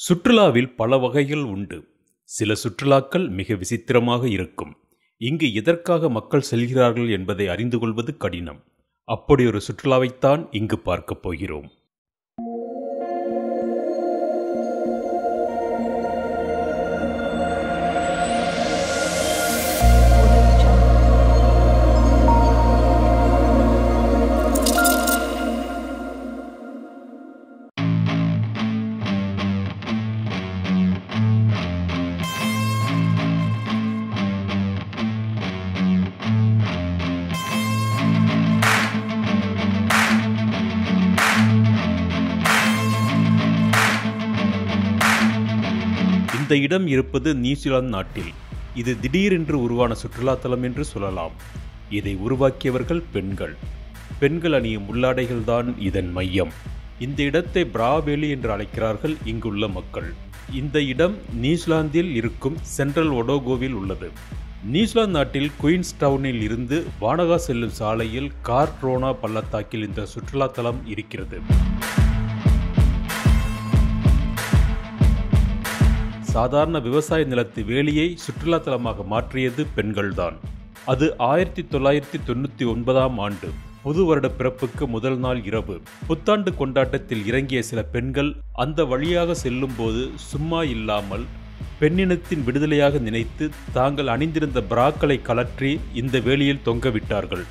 சுற்றுலாவில் பல வகைகள் உண்டு சில சுற்றுலாக்கள் மிக விசித்திரமாக இருக்கும் இங்கு எதற்காக மக்கள் செல்கிறார்கள் என்பதை அறிந்து கொள்வது கடினம் அப்படி ஒரு சுற்றுலாவைத்தான் இங்கு பார்க்கப் போகிறோம் இந்த இடம் இருப்பது நியூசிலாந்து நாட்டில் இது திடீரென்று உருவான சுற்றுலாத்தலம் என்று சொல்லலாம் இதை உருவாக்கியவர்கள் பெண்கள் பெண்கள் அணியும் உள்ளாடைகள்தான் இதன் மையம் இந்த இடத்தை பிராவேலி என்று அழைக்கிறார்கள் இங்குள்ள மக்கள் இந்த இடம் நியூசிலாந்தில் இருக்கும் சென்ட்ரல் ஒடோகோவில் உள்ளது நியூசிலாந்து நாட்டில் குயின்ஸ் டவுனில் இருந்து வானகா செல்லும் சாலையில் கார்ட்ரோனா பள்ளத்தாக்கில் இந்த சுற்றுலாத்தலம் இருக்கிறது சாதாரண விவசாய நிலத்து வேலியை சுற்றுலாத்தலமாக மாற்றியது பெண்கள்தான் அது ஆயிரத்தி தொள்ளாயிரத்தி தொண்ணூற்றி ஒன்பதாம் ஆண்டு புது வருட பிறப்புக்கு முதல் நாள் இரவு புத்தாண்டு கொண்டாட்டத்தில் இறங்கிய சில பெண்கள் அந்த வழியாக செல்லும்போது சும்மா இல்லாமல் பெண்ணினத்தின் விடுதலையாக நினைத்து தாங்கள் அணிந்திருந்த பிராக்களை கலற்றி இந்த வேலியில் தொங்கவிட்டார்கள்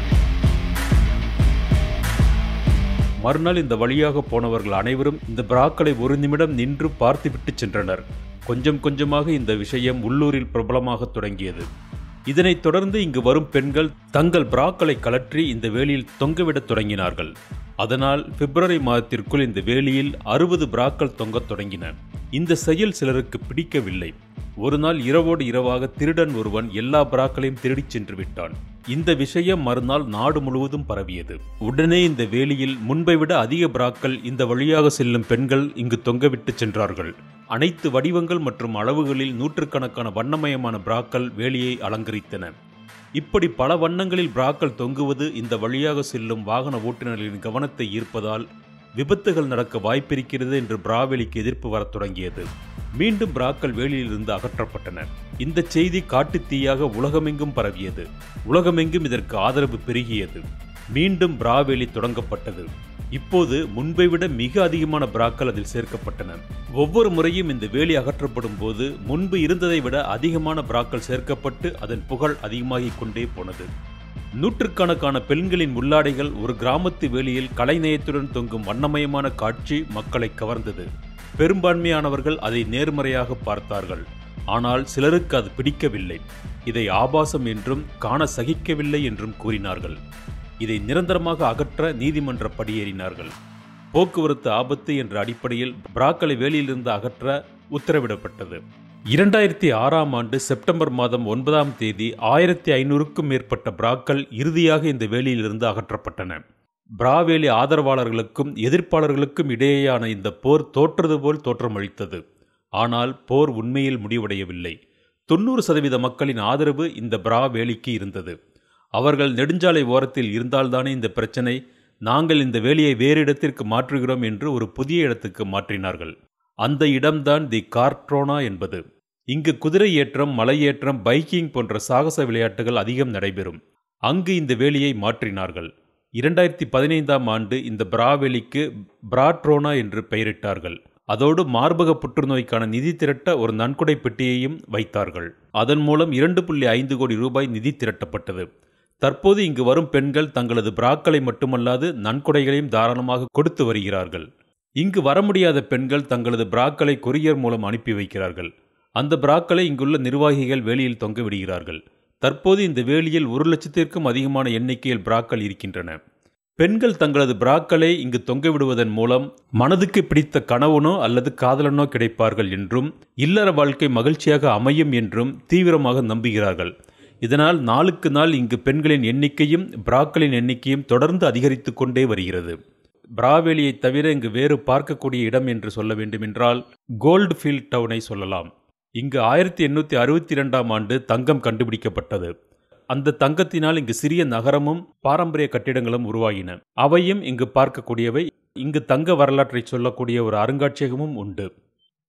மறுநாள் இந்த வழியாக போனவர்கள் அனைவரும் இந்த பிராக்களை ஒரு நிமிடம் நின்று பார்த்துவிட்டு சென்றனர் கொஞ்சம் கொஞ்சமாக இந்த விஷயம் உள்ளூரில் பிரபலமாக தொடங்கியது இதனைத் தொடர்ந்து இங்கு வரும் பெண்கள் தங்கள் பிராக்களை கலற்றி இந்த வேலியில் தொங்கவிடத் தொடங்கினார்கள் அதனால் பிப்ரவரி மாதத்திற்குள் இந்த வேலியில் அறுபது பிராக்கள் தொங்கத் தொடங்கின இந்த செயல் சிலருக்கு பிடிக்கவில்லை ஒரு நாள் இரவோடு இரவாக திருடன் ஒருவன் எல்லா பிராக்களையும் திருடிச் சென்று விட்டான் இந்த விஷயம் மறுநாள் நாடு முழுவதும் பரவியது உடனே இந்த வேலியில் முன்பை விட அதிக பிராக்கள் இந்த வழியாக செல்லும் பெண்கள் இங்கு தொங்கவிட்டு சென்றார்கள் அனைத்து வடிவங்கள் மற்றும் அளவுகளில் நூற்றுக்கணக்கான வண்ணமயமான பிராக்கள் வேலியை அலங்கரித்தன இப்படி பல வண்ணங்களில் பிராக்கள் தொங்குவது இந்த வழியாக செல்லும் வாகன ஓட்டுநர்களின் கவனத்தை ஈர்ப்பதால் விபத்துகள் நடக்க வாய்ப்பிருக்கிறது என்று பிராவெளிக்கு எதிர்ப்பு வரத் தொடங்கியது மீண்டும் பிராக்கள் வேலியிலிருந்து அகற்றப்பட்டன இந்த செய்தி காட்டுத் தீயாக உலகமெங்கும் பரவியது உலகமெங்கும் இதற்கு ஆதரவு பெருகியது மீண்டும் பிராவேலி தொடங்கப்பட்டது இப்போது முன்பை விட மிக அதிகமான பிராக்கள் அதில் சேர்க்கப்பட்டன ஒவ்வொரு முறையும் இந்த வேலி அகற்றப்படும் போது முன்பு இருந்ததை விட அதிகமான பிராக்கள் சேர்க்கப்பட்டு அதன் புகழ் அதிகமாகிக் கொண்டே போனது நூற்றுக்கணக்கான பெண்களின் உள்ளாடைகள் ஒரு கிராமத்து வேலியில் கலைநயத்துடன் தொங்கும் வண்ணமயமான காட்சி மக்களை கவர்ந்தது பெரும்பான்மையானவர்கள் அதை நேர்மறையாக பார்த்தார்கள் ஆனால் சிலருக்கு அது பிடிக்கவில்லை இதை ஆபாசம் என்றும் காண சகிக்கவில்லை என்றும் கூறினார்கள் இதை நிரந்தரமாக அகற்ற நீதிமன்ற படியேறினார்கள் போக்குவரத்து ஆபத்து என்ற அடிப்படையில் பிராக்களை வேலியிலிருந்து அகற்ற உத்தரவிடப்பட்டது இரண்டாயிரத்தி ஆறாம் ஆண்டு செப்டம்பர் மாதம் ஒன்பதாம் தேதி ஆயிரத்தி ஐநூறுக்கும் மேற்பட்ட பிராக்கள் இறுதியாக இந்த வேலியிலிருந்து அகற்றப்பட்டன பிராவேலி ஆதரவாளர்களுக்கும் எதிர்ப்பாளர்களுக்கும் இடையேயான இந்த போர் தோற்றது போல் தோற்றமளித்தது ஆனால் போர் உண்மையில் முடிவடையவில்லை தொண்ணூறு சதவீத மக்களின் ஆதரவு இந்த பிரா வேலிக்கு இருந்தது அவர்கள் நெடுஞ்சாலை ஓரத்தில் இருந்தால்தானே இந்த பிரச்சனை நாங்கள் இந்த வேலியை வேறு இடத்திற்கு மாற்றுகிறோம் என்று ஒரு புதிய இடத்துக்கு மாற்றினார்கள் அந்த இடம்தான் தி கார்ட்ரோனா என்பது இங்கு குதிரை ஏற்றம் மலையேற்றம் பைக்கிங் போன்ற சாகச விளையாட்டுகள் அதிகம் நடைபெறும் அங்கு இந்த வேலியை மாற்றினார்கள் இரண்டாயிரத்தி பதினைந்தாம் ஆண்டு இந்த பிராவெளிக்கு பிராட்ரோனா என்று பெயரிட்டார்கள் அதோடு மார்பக புற்றுநோய்க்கான நிதி திரட்ட ஒரு நன்கொடை பெட்டியையும் வைத்தார்கள் அதன் மூலம் இரண்டு புள்ளி ஐந்து கோடி ரூபாய் நிதி திரட்டப்பட்டது தற்போது இங்கு வரும் பெண்கள் தங்களது பிராக்களை மட்டுமல்லாது நன்கொடைகளையும் தாராளமாக கொடுத்து வருகிறார்கள் இங்கு வர முடியாத பெண்கள் தங்களது பிராக்களை கொரியர் மூலம் அனுப்பி வைக்கிறார்கள் அந்த பிராக்களை இங்குள்ள நிர்வாகிகள் வேலியில் தொங்க விடுகிறார்கள் தற்போது இந்த வேலியில் ஒரு லட்சத்திற்கும் அதிகமான எண்ணிக்கையில் பிராக்கள் இருக்கின்றன பெண்கள் தங்களது பிராக்களை இங்கு தொங்கவிடுவதன் மூலம் மனதுக்கு பிடித்த கணவனோ அல்லது காதலனோ கிடைப்பார்கள் என்றும் இல்லற வாழ்க்கை மகிழ்ச்சியாக அமையும் என்றும் தீவிரமாக நம்புகிறார்கள் இதனால் நாளுக்கு நாள் இங்கு பெண்களின் எண்ணிக்கையும் பிராக்களின் எண்ணிக்கையும் தொடர்ந்து அதிகரித்து கொண்டே வருகிறது பிராவேலியை தவிர இங்கு வேறு பார்க்கக்கூடிய இடம் என்று சொல்ல வேண்டுமென்றால் கோல்டு ஃபீல்ட் டவுனை சொல்லலாம் இங்கு ஆயிரத்தி எண்ணூற்றி அறுபத்தி இரண்டாம் ஆண்டு தங்கம் கண்டுபிடிக்கப்பட்டது அந்த தங்கத்தினால் இங்கு சிறிய நகரமும் பாரம்பரிய கட்டிடங்களும் உருவாகின அவையும் இங்கு பார்க்கக்கூடியவை இங்கு தங்க வரலாற்றை சொல்லக்கூடிய ஒரு அருங்காட்சியகமும் உண்டு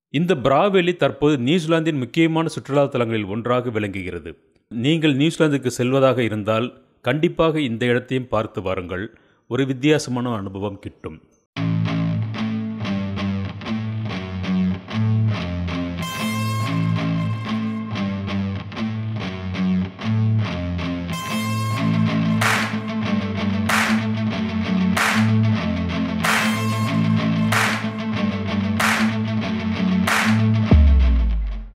இந்த பிராவெலி தற்போது நியூசிலாந்தின் முக்கியமான சுற்றுலா தலங்களில் ஒன்றாக விளங்குகிறது நீங்கள் நியூசிலாந்துக்கு செல்வதாக இருந்தால் கண்டிப்பாக இந்த இடத்தையும் பார்த்து வாருங்கள் ஒரு வித்தியாசமான அனுபவம் கிட்டும்